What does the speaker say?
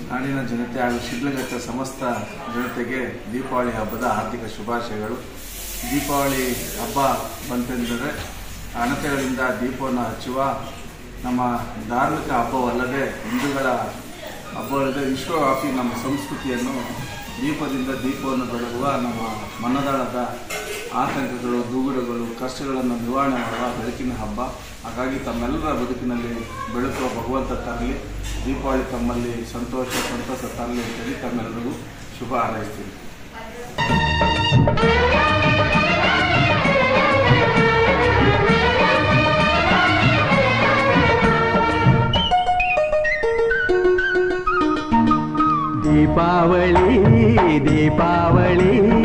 ನಾಡಿನ ಜನತೆ ಹಾಗೂ ಶಿಡ್ಲಘಟ್ಟ ಸಮಸ್ತ ಜನತೆಗೆ ದೀಪಾವಳಿ ಹಬ್ಬದ ಆರ್ಥಿಕ ಶುಭಾಶಯಗಳು ದೀಪಾವಳಿ ಹಬ್ಬ ಬಂತೆಂದರೆ ಹಣತೆಗಳಿಂದ ದೀಪವನ್ನು ಹಚ್ಚುವ ನಮ್ಮ ಧಾರ್ಮಿಕ ಹಬ್ಬವಲ್ಲದೆ ಹಿಂದೂಗಳ ಹಬ್ಬವಲ್ಲದೆ ವಿಶ್ವವ್ಯಾಪಿ ನಮ್ಮ ಸಂಸ್ಕೃತಿಯನ್ನು ದೀಪದಿಂದ ದೀಪವನ್ನು ಬೆಳಗುವ ನಮ್ಮ ಮನದಾಳದ ಆತಂಕಗಳು ದೂಗುಡುಗಳು ಕಷ್ಟಗಳನ್ನು ನಿವಾರಣೆ ಮಾಡುವ ಬೆಳಕಿನ ಹಬ್ಬ ಹಾಗಾಗಿ ತಮ್ಮೆಲ್ಲರ ಬದುಕಿನಲ್ಲಿ ಬೆಳಕುವ ಭಗವಂತ ತರಲಿ ದೀಪಾವಳಿ ತಮ್ಮಲ್ಲಿ ಸಂತೋಷ ಸಂತೋಷ ತರಲಿ ಅಂತೇಳಿ ತಮ್ಮೆಲ್ಲರಿಗೂ ಶುಭ ಹಾರೈಸ್ತೀನಿ ದೀಪಾವಳಿ ದೀಪಾವಳಿ